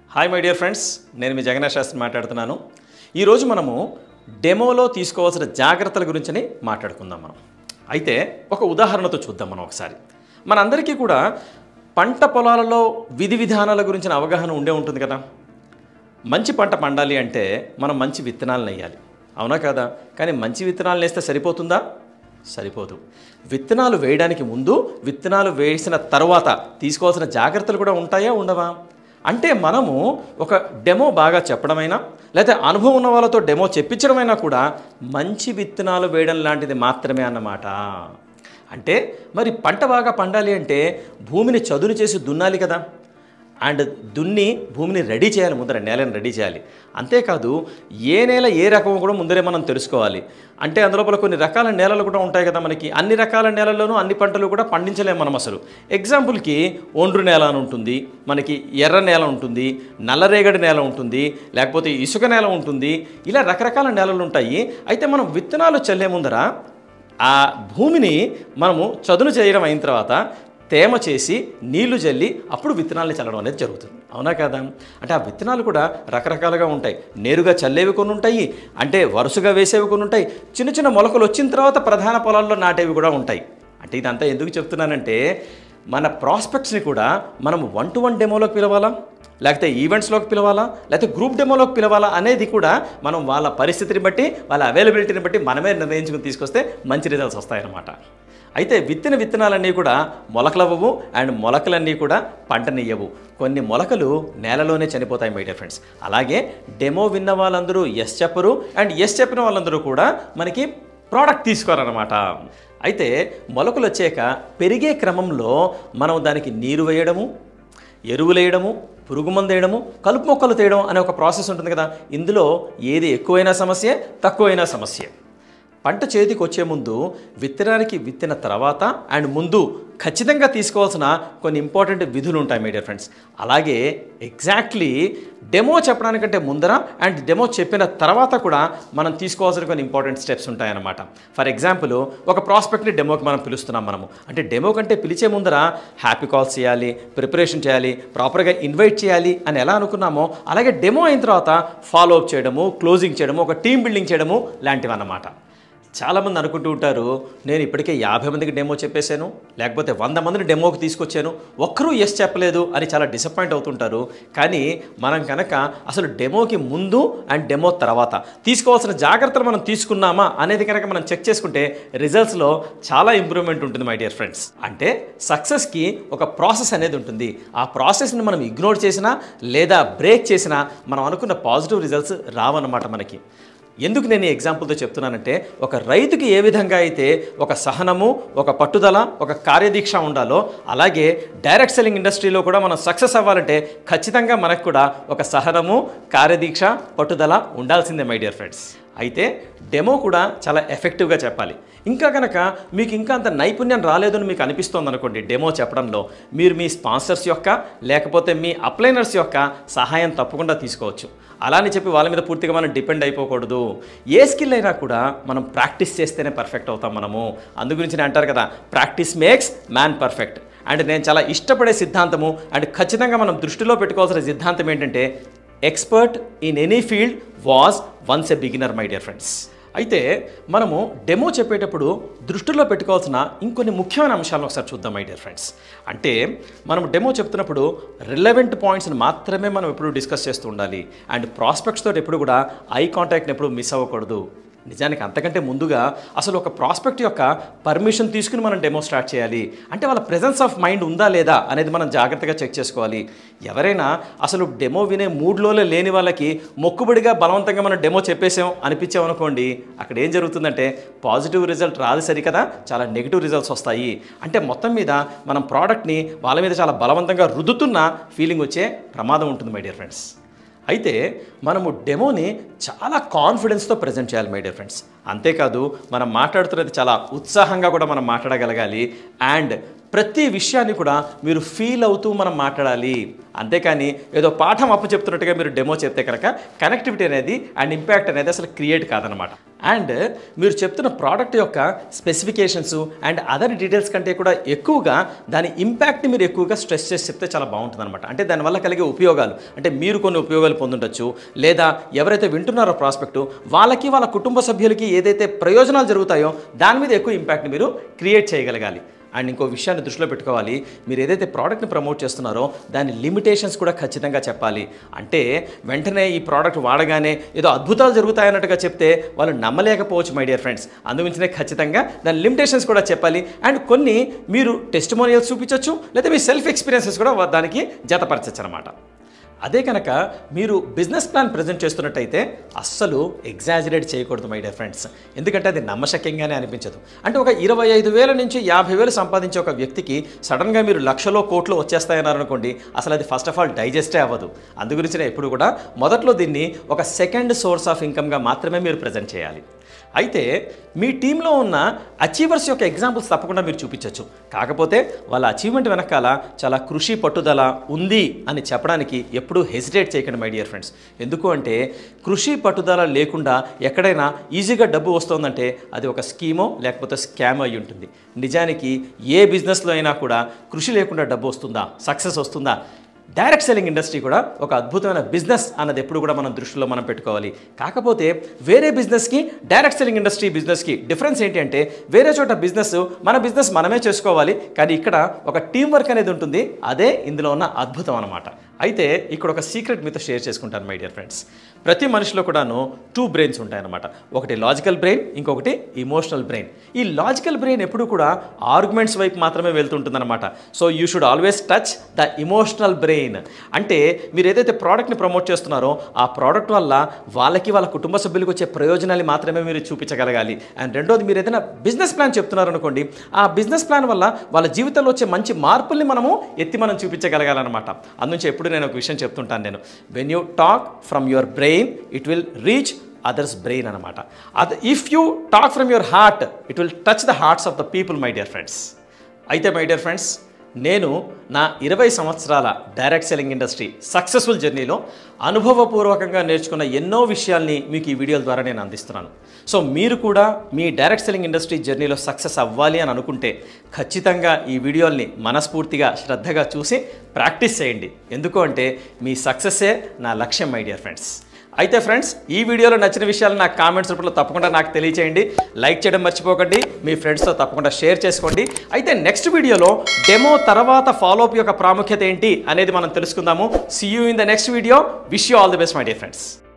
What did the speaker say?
hi my dear friends నేను మీ జగన్నాథ్ శాస్త్రి మాట్లాడుతున్నాను ఈరోజు మనము డెమోలో తీసుకోవాల్సిన జాగ్రత్తల గురించి మాట్లాడుకుందాం మనం అయితే ఒక ఉదాహరణతో చూద్దాం మనం ఒకసారి మనందరికీ కూడా పంట పొలాలలో విధి విధానాల గురించిన అవగాహన ఉండే ఉంటుంది కదా మంచి పంట పండాలి అంటే మనం మంచి విత్తనాలను వేయాలి అవునా కదా కానీ మంచి విత్తనాలు వేస్తే సరిపోతుందా సరిపోదు విత్తనాలు వేయడానికి ముందు విత్తనాలు వేసిన తర్వాత తీసుకోవాల్సిన జాగ్రత్తలు కూడా ఉంటాయా ఉండవా అంటే మనము ఒక డెమో బాగా చెప్పడమైనా లేకపోతే అనుభవం ఉన్న వాళ్ళతో డెమో చెప్పించడమైనా కూడా మంచి విత్తనాలు వేయడం లాంటిది మాత్రమే అన్నమాట అంటే మరి పంట బాగా పండాలి అంటే భూమిని చదును చేసి దున్నాలి కదా అండ్ దున్ని భూమిని రెడీ చేయాలి ముందర నేలను రెడీ చేయాలి అంతేకాదు ఏ నేల ఏ రకం కూడా ముందరే మనం తెలుసుకోవాలి అంటే అందులోపల కొన్ని రకాల నేలలు కూడా ఉంటాయి కదా మనకి అన్ని రకాల నేలల్లోనూ అన్ని పంటలు కూడా పండించలేము మనం అసలు ఎగ్జాంపుల్కి ఒండ్రు నేల అని ఉంటుంది మనకి ఎర్ర నేల ఉంటుంది నల్లరేగడి నేల ఉంటుంది లేకపోతే ఇసుక నేల ఉంటుంది ఇలా రకరకాల నేలలు ఉంటాయి అయితే మనం విత్తనాలు చల్లే ముందర ఆ భూమిని మనము చదును చేయడం అయిన తర్వాత తేమ చేసి నీళ్లు జల్లి అప్పుడు విత్తనాలని చల్లడం అనేది జరుగుతుంది అవునా కదా అంటే ఆ విత్తనాలు కూడా రకరకాలుగా ఉంటాయి నేరుగా చల్లేవి కొన్ని ఉంటాయి అంటే వరుసగా వేసేవి కొన్ని ఉంటాయి చిన్న చిన్న మొలకలు వచ్చిన తర్వాత ప్రధాన పొలాల్లో నాటేవి కూడా ఉంటాయి అంటే ఇదంతా ఎందుకు చెప్తున్నానంటే మన ప్రాస్పెక్ట్స్ని కూడా మనం వన్ టు వన్ డెమోలోకి పిలవాలా లేకపోతే ఈవెంట్స్లోకి పిలవాలా లేకపోతే గ్రూప్ డెమోలోకి పిలవాలా అనేది కూడా మనం వాళ్ళ పరిస్థితిని బట్టి వాళ్ళ అవైలబిలిటీని బట్టి మనమే నిర్ణయించుకుని తీసుకొస్తే మంచి రిజల్ట్స్ వస్తాయన్నమాట అయితే విత్తిన విత్తనాలన్నీ కూడా మొలకలవ్వవు అండ్ మొలకలన్నీ కూడా పంటనియ్యవు కొన్ని మొలకలు నేలలోనే చనిపోతాయి మై డియర్ ఫ్రెండ్స్ అలాగే డెమో విన్న వాళ్ళందరూ ఎస్ చెప్పరు అండ్ ఎస్ చెప్పిన వాళ్ళందరూ కూడా మనకి ప్రోడక్ట్ తీసుకోరన్నమాట అయితే మొలకలు వచ్చాక పెరిగే క్రమంలో మనం దానికి నీరు వేయడము ఎరువులు వేయడము పురుగు మందు వేయడము కలుపు మొక్కలు తేయడం అనే ఒక ప్రాసెస్ ఉంటుంది కదా ఇందులో ఏది ఎక్కువైనా సమస్య తక్కువైనా సమస్య పంట చేతికి వచ్చే ముందు విత్తనానికి విత్తిన తర్వాత అండ్ ముందు ఖచ్చితంగా తీసుకోవాల్సిన కొన్ని ఇంపార్టెంట్ విధులు ఉంటాయి మై డియర్ ఫ్రెండ్స్ అలాగే ఎగ్జాక్ట్లీ డెమో చెప్పడానికంటే ముందర అండ్ డెమో చెప్పిన తర్వాత కూడా మనం తీసుకోవాల్సిన కొన్ని ఇంపార్టెంట్ స్టెప్స్ ఉంటాయన్నమాట ఫర్ ఎగ్జాంపుల్ ఒక ప్రాస్పెక్ట్ని డెమోకి మనం పిలుస్తున్నాం మనము అంటే డెమో కంటే పిలిచే ముందర హ్యాపీ కాల్స్ చేయాలి ప్రిపరేషన్ చేయాలి ప్రాపర్గా ఇన్వైట్ చేయాలి అని ఎలా అనుకున్నామో అలాగే డెమో అయిన తర్వాత ఫాలో అప్ చేయడము క్లోజింగ్ చేయడము ఒక టీం బిల్డింగ్ చేయడము లాంటివి అన్నమాట చాలామంది అనుకుంటూ ఉంటారు నేను ఇప్పటికే యాభై మందికి డెమో చెప్పేశాను లేకపోతే వంద మందిని డెమోకి తీసుకొచ్చాను ఒక్కరూ ఎస్ చెప్పలేదు అని చాలా డిసప్పాయింట్ అవుతుంటారు కానీ మనం కనుక అసలు డెమోకి ముందు అండ్ డెమో తర్వాత తీసుకోవాల్సిన జాగ్రత్తలు మనం తీసుకున్నామా అనేది కనుక మనం చెక్ చేసుకుంటే రిజల్ట్స్లో చాలా ఇంప్రూవ్మెంట్ ఉంటుంది మై డియర్ ఫ్రెండ్స్ అంటే సక్సెస్కి ఒక ప్రాసెస్ అనేది ఉంటుంది ఆ ప్రాసెస్ని మనం ఇగ్నోర్ చేసినా లేదా బ్రేక్ చేసినా మనం అనుకున్న పాజిటివ్ రిజల్ట్స్ రావన్నమాట మనకి ఎందుకు నేను ఈ ఎగ్జాంపుల్తో చెప్తున్నానంటే ఒక రైతుకి ఏ విధంగా అయితే ఒక సహనము ఒక పట్టుదల ఒక కార్యదీక్ష ఉండాలో అలాగే డైరెక్ట్ సెల్లింగ్ ఇండస్ట్రీలో కూడా మనం సక్సెస్ అవ్వాలంటే ఖచ్చితంగా మనకు కూడా ఒక సహనము కార్యదీక్ష పట్టుదల ఉండాల్సిందే మై డియర్ ఫ్రెండ్స్ అయితే డెమో కూడా చాలా ఎఫెక్టివ్గా చెప్పాలి ఇంకా కనుక మీకు ఇంకా అంత నైపుణ్యం రాలేదని మీకు అనిపిస్తోంది అనుకోండి డెమో చెప్పడంలో మీరు మీ స్పాన్సర్స్ యొక్క లేకపోతే మీ అప్లైనర్స్ యొక్క సహాయం తప్పకుండా తీసుకోవచ్చు అలా అని చెప్పి వాళ్ళ మీద పూర్తిగా మనం డిపెండ్ అయిపోకూడదు ఏ స్కిల్ అయినా కూడా మనం ప్రాక్టీస్ చేస్తేనే పర్ఫెక్ట్ అవుతాం మనము అందు గురించి నేను అంటారు కదా practice makes man perfect and నేను చాలా ఇష్టపడే సిద్ధాంతము అండ్ ఖచ్చితంగా మనం దృష్టిలో పెట్టుకోవాల్సిన సిద్ధాంతం ఏంటంటే expert in any field was once a beginner my dear friends అయితే మనము డెమో చెప్పేటప్పుడు దృష్టిలో పెట్టుకోవాల్సిన ఇంకొన్ని ముఖ్యమైన అంశాలను ఒకసారి చూద్దాం మై డియర్ ఫ్రెండ్స్ అంటే మనం డెమో చెప్తున్నప్పుడు రిలవెంట్ పాయింట్స్ని మాత్రమే మనం ఎప్పుడు డిస్కస్ చేస్తూ ఉండాలి అండ్ ప్రాస్పెక్ట్స్ తోటి ఎప్పుడు కూడా ఐ కాంటాక్ట్ని ఎప్పుడు మిస్ అవ్వకూడదు నిజానికి అంతకంటే ముందుగా అసలు ఒక ప్రాస్పెక్ట్ యొక్క పర్మిషన్ తీసుకుని మనం డెమో స్టార్ట్ చేయాలి అంటే వాళ్ళ ప్రెజెన్స్ ఆఫ్ మైండ్ ఉందా లేదా అనేది మనం జాగ్రత్తగా చెక్ చేసుకోవాలి ఎవరైనా అసలు డెమో వినే మూడ్లోనే లేని వాళ్ళకి మొక్కుబడిగా బలవంతంగా మనం డెమో చెప్పేసాం అనిపించామనుకోండి అక్కడ ఏం జరుగుతుందంటే పాజిటివ్ రిజల్ట్ రాదు సరికదా చాలా నెగిటివ్ రిజల్ట్స్ వస్తాయి అంటే మొత్తం మీద మనం ప్రోడక్ట్ని వాళ్ళ మీద చాలా బలవంతంగా రుద్దుతున్న ఫీలింగ్ వచ్చే ప్రమాదం ఉంటుంది మై డియర్ ఫ్రెండ్స్ అయితే మనము డెమోని చాలా కాన్ఫిడెన్స్తో ప్రజెంట్ చేయాలి మై డియర్ ఫ్రెండ్స్ అంతేకాదు మనం మాట్లాడుతున్నది చాలా ఉత్సాహంగా కూడా మనం మాట్లాడగలగాలి అండ్ ప్రతి విషయాన్ని కూడా మీరు ఫీల్ అవుతూ మనం మాట్లాడాలి అంతేకాని ఏదో పాఠం అప్పు చెప్తున్నట్టుగా మీరు డెమో చెప్తే కనుక కనెక్టివిటీ అనేది అండ్ ఇంపాక్ట్ అనేది అసలు క్రియేట్ కాదనమాట అండ్ మీరు చెప్తున్న ప్రోడక్ట్ యొక్క స్పెసిఫికేషన్స్ అండ్ అదర్ డీటెయిల్స్ కంటే కూడా ఎక్కువగా దాని ఇంపాక్ట్ని మీరు ఎక్కువగా స్ట్రెస్ చేసి చెప్తే చాలా బాగుంటుంది అనమాట అంటే దానివల్ల కలిగే ఉపయోగాలు అంటే మీరు కొన్ని ఉపయోగాలు పొందుండొచ్చు లేదా ఎవరైతే వింటున్నారో ప్రాస్పెక్టు వాళ్ళకి వాళ్ళ కుటుంబ సభ్యులకి ఏదైతే ప్రయోజనాలు జరుగుతాయో దాని మీద ఎక్కువ ఇంపాక్ట్ని మీరు క్రియేట్ చేయగలగాలి అండ్ ఇంకో విషయాన్ని దృష్టిలో పెట్టుకోవాలి మీరు ఏదైతే ప్రోడక్ట్ని ప్రమోట్ చేస్తున్నారో దాని లిమిటేషన్స్ కూడా ఖచ్చితంగా చెప్పాలి అంటే వెంటనే ఈ ప్రోడక్ట్ వాడగానే ఏదో అద్భుతాలు జరుగుతాయన్నట్టుగా చెప్తే వాళ్ళు నమ్మలేకపోవచ్చు మై డియర్ ఫ్రెండ్స్ అందుగురించినే ఖచ్చితంగా దాని లిమిటేషన్స్ కూడా చెప్పాలి అండ్ కొన్ని మీరు టెస్టిమోనియల్స్ చూపించవచ్చు లేదా మీ సెల్ఫ్ ఎక్స్పీరియన్సెస్ కూడా దానికి జతపరచచ్చు అనమాట అదే కనుక మీరు బిజినెస్ ప్లాన్ ప్రజెంట్ చేస్తున్నట్టయితే అస్సలు ఎగ్జాజరేట్ చేయకూడదు మై డియర్ ఫ్రెండ్స్ ఎందుకంటే అది నమ్మశక్యంగానే అనిపించదు అంటే ఒక ఇరవై ఐదు వేల నుంచి యాభై వేలు సంపాదించే ఒక వ్యక్తికి సడన్గా మీరు లక్షలో కోట్లు వచ్చేస్తాయన్నారనుకోండి అసలు అది ఫస్ట్ ఆఫ్ ఆల్ డైజెస్టే అవ్వదు అందుగురించి ఎప్పుడు కూడా మొదట్లో దీన్ని ఒక సెకండ్ సోర్స్ ఆఫ్ ఇన్కమ్గా మాత్రమే మీరు ప్రజెంట్ చేయాలి అయితే మీ టీంలో ఉన్న అచీవర్స్ యొక్క ఎగ్జాంపుల్స్ తప్పకుండా మీరు చూపించవచ్చు కాకపోతే వాళ్ళ అచీవ్మెంట్ వెనకాల చాలా కృషి పట్టుదల ఉంది అని చెప్పడానికి ఎప్పుడూ హెసిటేట్ చేయకండి మై డియర్ ఫ్రెండ్స్ ఎందుకు అంటే కృషి పట్టుదల లేకుండా ఎక్కడైనా ఈజీగా డబ్బు వస్తుందంటే అది ఒక స్కీమో లేకపోతే స్కామ్ అయి ఉంటుంది నిజానికి ఏ బిజినెస్లో అయినా కూడా కృషి లేకుండా డబ్బు వస్తుందా సక్సెస్ వస్తుందా డైరెక్ట్ సెల్లింగ్ ఇండస్ట్రీ కూడా ఒక అద్భుతమైన బిజినెస్ అన్నది ఎప్పుడు కూడా మనం దృష్టిలో మనం పెట్టుకోవాలి కాకపోతే వేరే బిజినెస్కి డైరెక్ట్ సెల్లింగ్ ఇండస్ట్రీ బిజినెస్కి డిఫరెన్స్ ఏంటి అంటే వేరే చోట బిజినెస్ మన బిజినెస్ మనమే చేసుకోవాలి కానీ ఇక్కడ ఒక టీం వర్క్ అనేది ఉంటుంది అదే ఇందులో ఉన్న అద్భుతం అనమాట అయితే ఇక్కడ ఒక సీక్రెట్ మీతో షేర్ చేసుకుంటాను మై డియర్ ఫ్రెండ్స్ ప్రతి మనిషిలో కూడాను టూ బ్రెయిన్స్ ఉంటాయన్నమాట ఒకటి లాజికల్ బ్రెయిన్ ఇంకొకటి ఇమోషనల్ బ్రెయిన్ ఈ లాజికల్ బ్రెయిన్ ఎప్పుడు కూడా ఆర్గ్యుమెంట్స్ వైపు మాత్రమే వెళ్తుంటుందన్నమాట so you should always touch the emotional brain అంటే మీరు ఏదైతే ప్రోడక్ట్ని ప్రమోట్ చేస్తున్నారో ఆ ప్రోడక్ట్ వల్ల వాళ్ళకి వాళ్ళ కుటుంబ సభ్యులకు వచ్చే ప్రయోజనాలు మాత్రమే మీరు చూపించగలగాలి అండ్ రెండోది మీరు ఏదైనా బిజినెస్ ప్లాన్ చెప్తున్నారనుకోండి ఆ బిజినెస్ ప్లాన్ వల్ల వాళ్ళ జీవితంలో వచ్చే మంచి మార్పుల్ని మనము ఎత్తి మనం చూపించగలగాలన్నమాట అందునుంచి ఎప్పుడు నేను ఒక విషయం చెప్తుంటాను నేను when you talk from your brain it will reach others brain అనమాట అది if you talk from your heart it will touch the hearts of the people my dear friends అయితే మై డియర్ ఫ్రెండ్స్ నేను నా ఇరవై సంవత్సరాల direct selling industry successful జర్నీలో అనుభవపూర్వకంగా నేర్చుకున్న ఎన్నో విషయాల్ని మీకు ఈ వీడియోల ద్వారా నేను అందిస్తున్నాను సో మీరు కూడా మీ డైరెక్ట్ సెల్లింగ్ ఇండస్ట్రీ జర్నీలో సక్సెస్ అవ్వాలి అని అనుకుంటే ఖచ్చితంగా ఈ వీడియోల్ని మనస్ఫూర్తిగా శ్రద్ధగా చూసి ప్రాక్టీస్ చేయండి ఎందుకు అంటే మీ సక్సెస్సే నా లక్ష్యం మై డియర్ ఫ్రెండ్స్ అయితే ఫ్రెండ్స్ ఈ వీడియోలో నచ్చిన విషయాలు నాకు కామెంట్స్ రూపంలో తప్పకుండా నాకు తెలియచేయండి లైక్ చేయడం మర్చిపోకండి మీ ఫ్రెండ్స్తో తప్పకుండా షేర్ చేసుకోండి అయితే నెక్స్ట్ వీడియోలో డెమో తర్వాత ఫాలోఅప్ యొక్క ప్రాముఖ్యత ఏంటి అనేది మనం తెలుసుకుందాము see you in the next video wish you all the best my dear friends